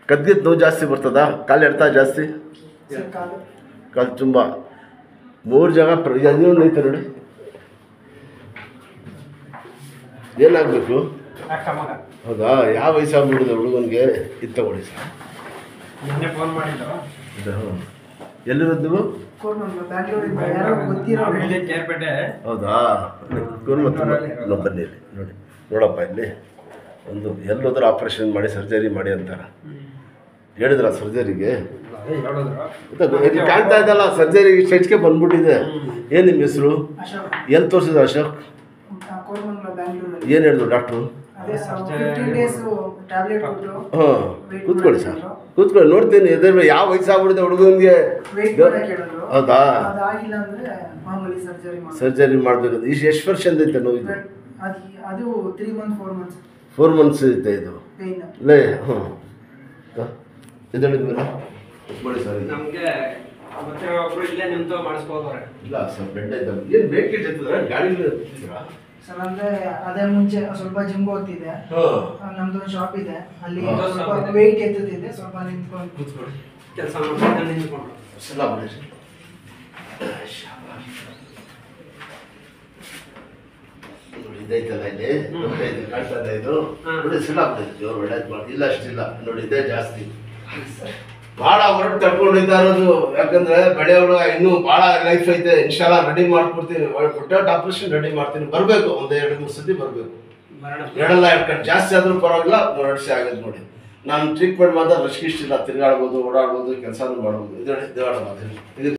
ಕದ್ಗಿದ್ ನೋವು ಜಾಸ್ತಿ ಬರ್ತದಾ ಕಾಲು ಎಡ್ತಾ ಜಾಸ್ತಿ ಸರ್ ಕಾಲು ಕಾಲು ತುಂಬ ಮೂರು ಜಾಗ ಪ್ರ ಇನ್ನೊಂದು ಐತೆ ನೋಡಿ ಏನಾಗಬೇಕು ಅಕ್ಕ ಮಗ ಹೌದಾ ಯಾವ ವಯಸ್ಸಾಗ್ಬಿಡಿದೆ ಹುಡುಗನಿಗೆ ಇದು ತಗೊಳ್ಳಿ ಸರ್ ನಿನ್ನೆ ಫೋನ್ ಮಾಡಿದ್ದು ಇದು ಎಲ್ಲಿರೋದು ನೀವು ಕೋರ್ಮಂಗ್ಲ ಬ್ಯಾಂಗ್ಳೂರಿಂದ ಯಾರೋ ಗೊತ್ತಿರೋರು ಇಲ್ಲಿ ಕೇರ್ಪೇಟೆ ಹೌದಾ ಕೂರು ಮತ್ತು ನಾವು ಬನ್ನಿ ಇಲ್ಲಿ ನೋಡಿ ನೋಡಪ್ಪ ಇಲ್ಲಿ ಒಂದು ಎಲ್ಲೋದ್ರೂ ಆಪ್ರೇಷನ್ ಮಾಡಿ ಸರ್ಜರಿ ಮಾಡಿ ಅಂತಾರ ಹೇಳಿದ್ರ ಸರ್ಜರಿಗೆ ಅದೇ ಹೇಳಿದ್ರು ಇಲ್ಲಿ ಕಾಣ್ತಾ ಇದ್ದಲ್ಲ ಸರ್ಜರಿ ಸ್ಟೇಜ್ಗೆ ಬಂದ್ಬಿಟ್ಟಿದೆ ಏನು ನಿಮ್ಮ ಹೆಸರು ಅಶೋಕ್ ಎಲ್ಲಿ ತೋರಿಸಿದ ಅಶೋಕ್ ಕೋರ್ಮಂಗ್ಲ ಬ್ಯಾಂಗ್ಳೂರಲ್ಲಿ ಏನು ಹೇಳಿದ್ರು ಡಾಕ್ಟ್ರು ಅದೇ ಫಿಫ್ಟೀನ್ ಡೇಸ್ ಟ್ಯಾಬ್ಲೆಟ್ ಕೊಟ್ಟರು ಹಾಂ ಕೂತ್ಕೊಳ್ಳಿ ಸರ್ ಕೂತ್ಕೊಳ್ಳಿ ನೋಡ್ತೀನಿ ಎದುರು ಮೇಲೆ ಯಾವ ವಯಸ್ಸಾಗ್ಬಿಡಿದೆ ಹುಡುಗನಿಗೆ ವೆಯ್ಟ್ ಮಾಡಕ್ಕೆ ಹೇಳಿದ್ರು ಹೌದಾ ಅದಾಗಿಲ್ಲ ಅಂದ್ರೆ ಮಾಮೂಲಿ ಸರ್ಜರಿ ಮಾಡಿ ಸರ್ಜರಿ ಮಾಡಬೇಕು ಇಷ್ಟು ಎಷ್ಟು ವರ್ಷದಿಂದ ಐತೆ ನೋವಿದು ಅದು ಅದು three month four months four months ಐತೆ ಇದು ಪೇಯ್ನ್ ಲೇ ಹ್ಞೂ ಎದ್ದೇಳಿದ್ಮೇಲೆ ಕೂತ್ಕೊಳ್ಳಿ ಸರ್ ಇದು ನಮ್ಗೆ ಮತ್ತೆ ಒಬ್ರು ಇಲ್ಲೇ ನಿಂತು ಮಾಡಿಸ್ಕೋದವ್ರೆ ಇಲ್ಲ ಸರ್ ಬೆಡ್ ಐತಲ್ಲ ಏನು ಬೇಕಿಟ್ಟಿದ್ರೆ ಗಾಡಿಲಿ ಇರ್ತೀರಾ ಸರ್ ಅಂದ್ರೆ ಅದೇ ಮುಂಚೆ ಸ್ವಲ್ಪ ಜಿಮ್ ಹೋಗ್ತಿದ್ದೆ ಹಾಂ ಆ, ನಮ್ದು ಒಂದು ಶಾಪ್ ಇದೆ ಅಲ್ಲಿ ಹಾ. ಸ್ವಲ್ಪ ವೆಯ್ಟ್ ಎತ್ತುತ್ತಿದ್ದೆ ಸ್ವಲ್ಪ ನಿಂತ್ಕೊಂಡು ಕೂತ್ಕೊಳ್ಳಿ ಕೆಲಸ ಮಾಡ್ಕೊಂಡು ನಿಂತ್ಕೊಂಡು ಸಲ ಬಿಡಿ ನೋಡಿ ಇದೈತಲ್ಲ ಇಲ್ಲಿ ನೋಡಿ ಇದು ಕಾಣ್ತದೆ ಇದು ಹಾ. ನೋಡಿ ಸಲ ಬಿಡಿ ಜೋರು ಒಳ್ಳೇದು ಮಾಡಿ ಇಲ್ಲ ಅಷ್ಟಿಲ್ಲ ನೋಡಿ ಇದೇ ಜಾಸ್ತಿ ಭಾಳ ಹೊರಟು ತಡ್ಕೊಂಡು ಹೋಗ್ತಾ ಇರೋದು ಯಾಕಂದ್ರೆ ಬೆಳೆ ಹುಡುಗ ಇನ್ನೂ ಭಾಳ ಲೈಫ್ ಐತೆ ಇನ್ಶಾಲ್ಲ ರೆಡಿ ಮಾಡ್ಕೊಡ್ತೀನಿ ಪುಟ್ಟಾಟ್ ಆಪರೇಷನ್ ರೆಡಿ ಮಾಡ್ತೀನಿ ಬರಬೇಕು ಒಂದು ಎರಡು ಮೂರು ಸತಿ ಬರಬೇಕು ಬರೋಣ ಎರಡಲ್ಲ ಎರಡು ಕಡೆ ಜಾಸ್ತಿ ಆದ್ರೂ ಪರವಾಗಿಲ್ಲ ಮೂರು ವರ್ಷ ಆಗೋದು ನೋಡಿ ನಾನು ಟ್ರೀಟ್ಮೆಂಟ್ ಮಾಡಿದ್ರೆ ರಶ್ ಇಷ್ಟಿಲ್ಲ ತಿರುಗಾಡ್ಬೋದು ಓಡಾಡ್ಬೋದು ಕೆಲಸನೂ ಮಾಡ್ಬೋದು ಇದು ದೇವಾಡ ಮಾತು ಇದು